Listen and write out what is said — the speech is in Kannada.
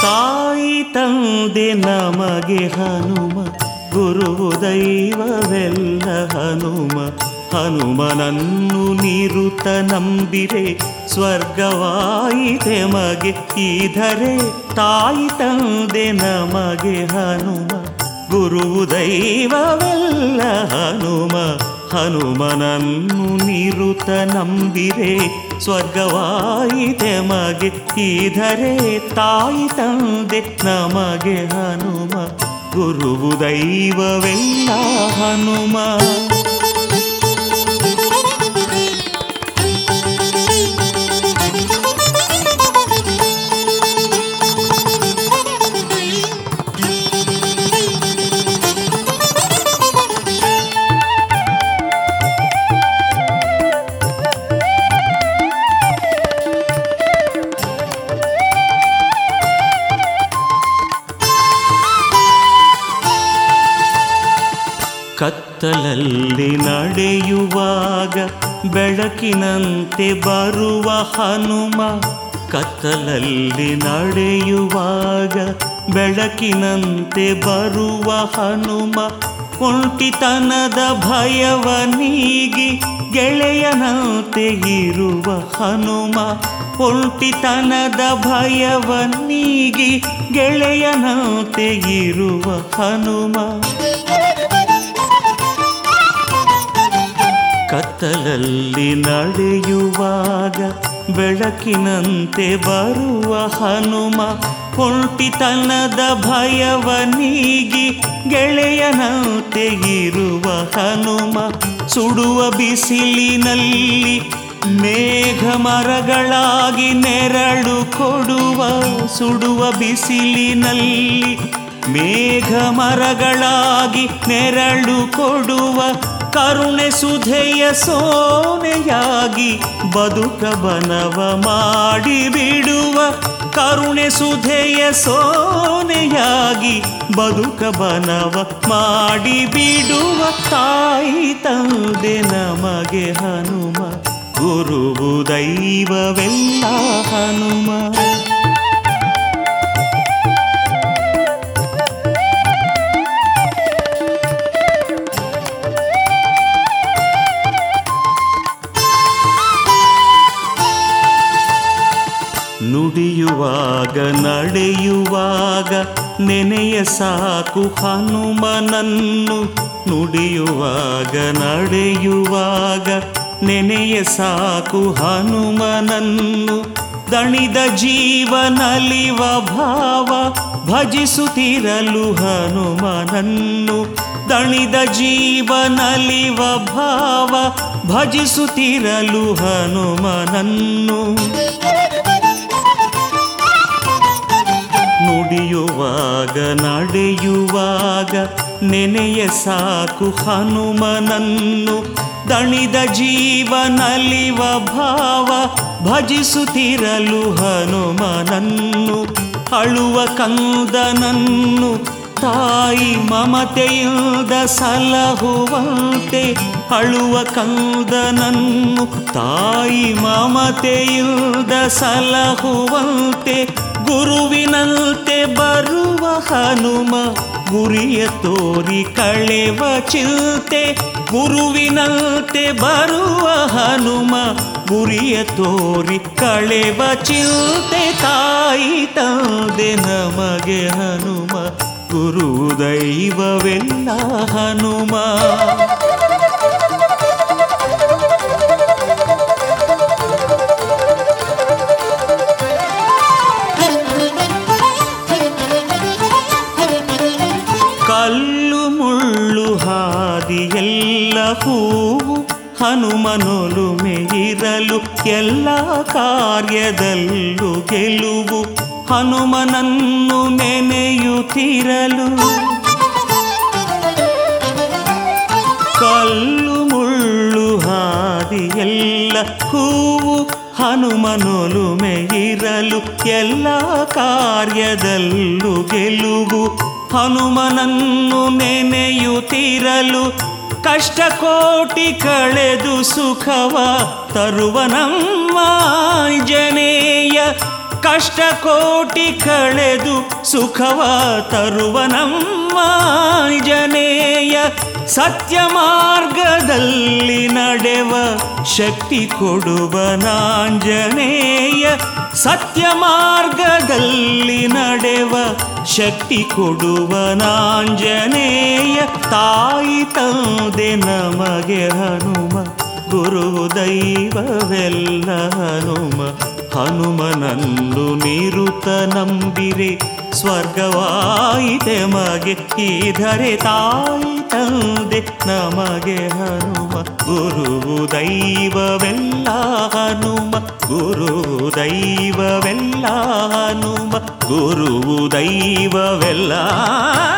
ತಾಯಿ ತಂದೆ ನಮಗೆ ಹನುಮ ಗುರುವು ದೈವವೆಲ್ಲ ಹನುಮ ಹನುಮನನ್ನು ನಿರುತ ನಂಬಿರೆ ಸ್ವರ್ಗವಾಯಿತೆ ಮಗೆ ಈಧರೆ ತಾಯಿ ತಂದೆ ನಮಗೆ ಹನುಮ ಗುರುವು ದೈವವೆಲ್ಲ ಹನುಮ ಹನುಮನನ್ನು ನಿರುತ ನಂಬಿರೆ ಸ್ವರ್ಗವಾಯಿತೆ ಮಗೆ ಈಧರೆ ತಾಯಿ ತಂದೆ ನಮಗೆ ಹನುಮ ಗುರುವು ದೈವವೆಲ್ಲ ಹನುಮ ಕತ್ತಲಲ್ಲಿ ನಡೆಯುವಾಗ ಬೆಳಕಿನಂತೆ ಬರುವ ಹನುಮ ಕತ್ತಲಲ್ಲಿ ನಡೆಯುವಾಗ ಬೆಳಕಿನಂತೆ ಬರುವ ಹನುಮ ಒಂಟಿತನದ ಭಯವ ನೀಗಿ ಗೆಳೆಯನಂತೆ ಇರುವ ಹನುಮ ಒಂಟಿತನದ ಭಯವ ನೀಗಿ ಗೆಳೆಯನಂತೆ ಇರುವ ಹನುಮ ಕತ್ತಲಲ್ಲಿ ನಡೆಯುವಾಗ ಬೆಳಕಿನಂತೆ ಬರುವ ಹನುಮ ಒಂಟಿತನದ ಭಯವ ನೀಗಿ ಗೆಳೆಯನಂತೆ ಇರುವ ಹನುಮ ಸುಡುವ ಬಿಸಿಲಿನಲ್ಲಿ ಮೇಘ ಮರಗಳಾಗಿ ನೆರಳು ಕೊಡುವ ಸುಡುವ ಬಿಸಿಲಿನಲ್ಲಿ ಮೇಘ ಮರಗಳಾಗಿ ನೆರಳು ಕೊಡುವ ಕರುಣೆ ಸುಧೆಯ ಸೋನೆಯಾಗಿ ಬದುಕ ಬನವ ಮಾಡಿ ಬಿಡುವ ಕರುಣೆ ಸುಧೆಯ ಸೋನೆಯಾಗಿ ಬದುಕ ಬನವ ಮಾಡಿ ಬಿಡುವ ತಾಯಿ ತಂದೆ ನಮಗೆ ಹನುಮ ಗುರುವು ದೈವವೆಲ್ಲ ಹನುಮ ನುಡಿಯುವಾಗ ನಡೆಯುವಾಗ ನೆನೆಯ ಸಾಕು ಹನುಮನನ್ನು ನುಡಿಯುವಾಗ ನಡೆಯುವಾಗ ನೆನೆಯ ಸಾಕು ಹನುಮನನ್ನು ದಣಿದ ಜೀವನಲಿವ ಭಾವ ಭಜಿಸುತ್ತಿರಲು ಹನುಮನನ್ನು ದಣಿದ ಜೀವನಲಿವ ಭಾವ ಭಜಿಸುತ್ತಿರಲು ಹನುಮನನ್ನು ನುಡಿಯುವಾಗ ನಡೆಯುವಾಗ ನೆನೆಯ ಸಾಕು ಹನುಮನನ್ನು ದಣಿದ ಜೀವನಲಿವ ಭಾವ ಭಜಿಸುತ್ತಿರಲು ಹನುಮನನ್ನು ಅಳುವ ಕಂದನನ್ನು ತಾಯಿ ಮಮತೆಯಿಂದ ಸಲಹುವಂತೆ ಅಳುವ ಕಂದನನ್ನು ತಾಯಿ ಮಮತೆಯಿಂದ ಸಲಹುವಂತೆ ಗುರುವಿನಂತೆ ಬರುವ ಹನುಮ ಗುರಿಯ ತೋರಿ ಕಳೆವ ಚಿಂತೆ ಗುರುವಿನಂತೆ ಬರುವ ಹನುಮ ಗುರಿಯ ತೋರಿ ಕಳೆವ ಚಿಂತೆ ತಾಯಿ ತಂದೆ ನಮಗೆ ಹನುಮ ಗುರು ದೈವವೆಲ್ಲ ಹನುಮ ಕಲ್ಲು ಮುಳ್ಳು ಹಾದಿಯೆಲ್ಲ ಹೂವು ಹನುಮನೊಲುಮೆ ಇರಲು ಎಲ್ಲ ಕಾರ್ಯದಲ್ಲೂ ಗೆಲುವು ಹನುಮನನ್ನು ನೆನೆಯುತ್ತಿರಲು ಕಲ್ಲು ಮುಳ್ಳು ಹಾದಿಯೆಲ್ಲ ಹೂವು ಹನುಮನೊಲುಮೆ ಇರಲು ಎಲ್ಲ ಕಾರ್ಯದಲ್ಲೂ ಗೆಲುವು ಹನುಮನನ್ನು ನೆನೆಯುತ್ತಿರಲು ಕಷ್ಟ ಕೋಟಿ ಕಳೆದು ಸುಖವ ತರುವ ನಮ್ಮ ಆಂಜನೇಯ ಕಷ್ಟ ಕೋಟಿ ಕಳೆದು ಸುಖವ ತರುವ ನಮ್ಮ ಆಂಜನೇಯ ಸತ್ಯ ಮಾರ್ಗದಲ್ಲಿ ನಡೆವ ಶಕ್ತಿ ಕೊಡುವ ನಾಂಜನೇಯ ಸತ್ಯ ಮಾರ್ಗದಲ್ಲಿ ನಡೆವ ಶಕ್ತಿ ಕೊಡುವ ನಾಂಜನೇಯ ತಾಯಿ ತಂದೆ ನಮಗೆ ಹನುಮ ಗುರು ದೈವವೆಲ್ಲ ಹನುಮ ಹನುಮನನ್ನು ನಿರುತ ನಂಬಿರೆ ಸ್ವರ್ಗವಾಯಿತೆ ಮಗೆ ಈಧರೆ ತಾಯಿ ತಂದೆ ನಮಗೆ ಹನುಮ ಗುರು ದೈವವೆಲ್ಲ ಹನುಮ ಗುರು ದೈವವೆಲ್ಲ ಹನುಮ ಗುರು ದೈವವೆಲ್ಲ